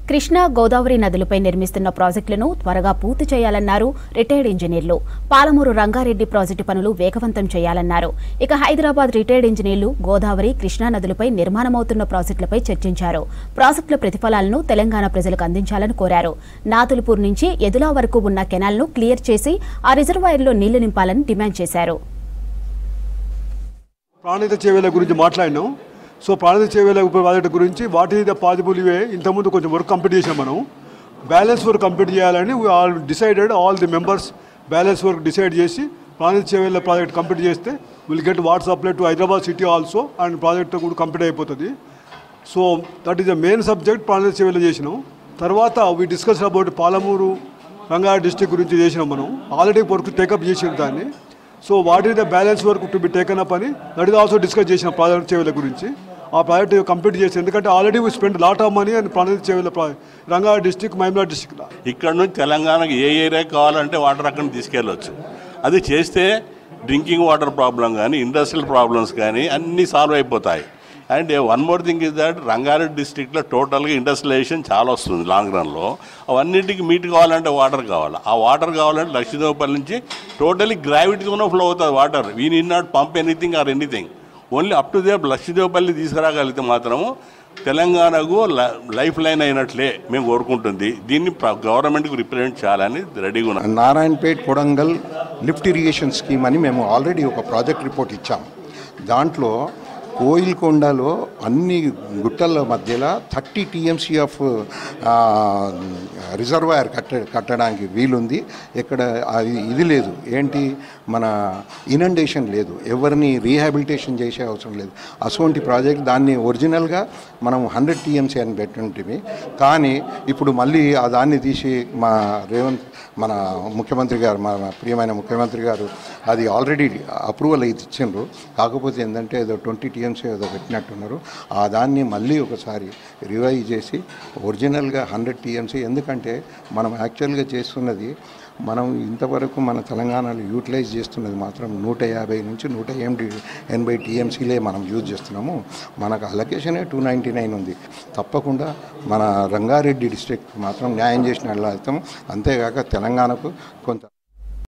కృష్ణా గోదావరి నదులపై నిర్మిస్తున్న ప్రాజెక్టులను త్వరగా పూర్తి చేయాలన్నారు రిటైర్డ్ ఇంజనీర్లు పాలమూరు రంగారెడ్డి ప్రాజెక్టు పనులు వేగవంతం చేయాలన్నారు ఇక హైదరాబాద్ రిటైర్డ్ ఇంజనీర్లు గోదావరి కృష్ణా నదులపై నిర్మాణమవుతున్న ప్రాజెక్టులపై చర్చించారు ప్రాజెక్టుల ప్రతిఫలాలను తెలంగాణ ప్రజలకు అందించాలని కోరారు నాతులపూర్ నుంచి ఎదులా వరకు ఉన్న కెనాల్ను క్లియర్ చేసి ఆ రిజర్వాయర్లో నీళ్లు నింపాలని డిమాండ్ చేశారు ప్రాణిత చేవేల గురించి మాట్లాడినాం సో ప్రాణిత చేవేల ప్రాజెక్ట్ గురించి వాట్ ఈస్ ద పాజిబుల్ ఇవే ఇంతకుముందు కొంచెం వర్క్ కంప్లీట్ చేసాం మనం బ్యాలెన్స్ వర్క్ కంప్లీట్ చేయాలని all decided all the members balance work decide చేసి ప్రాణిత చేవేల ప్రాజెక్ట్ కంప్లీట్ చేస్తే will get water supply to Hyderabad city also and project కూడా కంప్లీట్ అయిపోతుంది so that is the main subject Pranahita Chevella చేసినాం తర్వాత we discuss about Palamuru Rangareddy district గురించి చేసినాం మనం ఆల్రెడీ వర్క్ టేకప్ చేసిన దాన్ని so what is the balance work to be taken up అని దట్ ఈస్ ఆల్సో డిస్కస్ చేసిన ప్రాజెక్ట్ చేవేల గురించి ఆ ప్రాజెక్ట్ కంప్లీట్ చేసి ఎందుకంటే already we spend lot of money and project Chevella Rangareddy district Mahabubnagar district ఇక్కడ నుంచి తెలంగాణకి ఏ ఏరియా కావాలంటే వాటర్ అక్కడ తీసుకెళ్ళొచ్చు అది చేస్తే డ్రింకింగ్ వాటర్ ప్రాబ్లం కానీ ఇండస్ట్రియల్ ప్రాబ్లమ్స్ కానీ అన్నీ సాల్వ్ అయిపోతాయి and one more thing is that Rangareddy డిస్టిక్లో టోటల్గా ఇండస్ట్రియలైజేషన్ చాలా వస్తుంది లాంగ్ రన్లో అవన్నిటికి మీట్ కావాలంటే వాటర్ కావాలి ఆ వాటర్ కావాలంటే లక్ష్మీదేవపల్లి నుంచి టోటలీ గ్రావిటీతోనే ఫ్లో అవుతుంది water we need not pump anything or anything only up to the Lakshmidevapalli తీసుకురాగలిగితే మాత్రము తెలంగాణకు ల- లైఫ్ లైన్ అయినట్లే మేము కోరుకుంటుంది దీన్ని ప్ర- గవర్నమెంట్కి రిప్రజెంట్ చేయాలని రెడీగా ఉన్నాం Narayanpet Kodangal lift irrigation scheme అని మేము ఆల్రెడీ ఒక ప్రాజెక్ట్ రిపోర్ట్ ఇచ్చాం దాంట్లో కోయిల్కొండలో అన్ని గుట్టల మధ్యలో థర్టీ టీఎంసీ ఆఫ్ రిజర్వాయర్ కట్ట కట్టడానికి వీలుంది ఇక్కడ అది ఇది లేదు ఏంటి మన ఇనండేషన్ లేదు ఎవరిని రీహాబిలిటేషన్ చేసే అవసరం లేదు అటువంటి ప్రాజెక్ట్ దాన్ని ఒరిజినల్గా మనం హండ్రెడ్ టీఎంసీ అని పెట్టుంటిమి కానీ ఇప్పుడు మళ్ళీ ఆ దాన్ని తీసి మా రేవంత్ మన ముఖ్యమంత్రి గారు మా మా ప్రియమైన ముఖ్యమంత్రి గారు అది ఆల్రెడీ అప్రూవల్ అయితే ఇచ్చిండ్రు కాకపోతే ఏంటంటే ఏదో ట్వంటీ టీఎంసీ ఏదో పెట్టినట్టున్నారు ఆ దాన్ని మళ్ళీ ఒకసారి రివైజ్ చేసి ఒరిజినల్గా హండ్రెడ్ టీఎంసీ ఎందుకంటే మనం యాక్చువల్గా చేస్తున్నది మనం ఇంతవరకు మన తెలంగాణలో యూటిలైజ్ చేస్తున్నది మాత్రం నూట యాభై నుంచి నూట ఎనిమిది ఎనభై టీఎంసీలే మనం యూజ్ చేస్తున్నాము మనకు అలొకేషనే టూ నైంటీ నైన్ ఉంది తప్పకుండా మన రంగారెడ్డి డిస్ట్రిక్ట్ మాత్రం న్యాయం చేసిన వెళ్తాం అంతేగాక తెలంగాణకు కొంత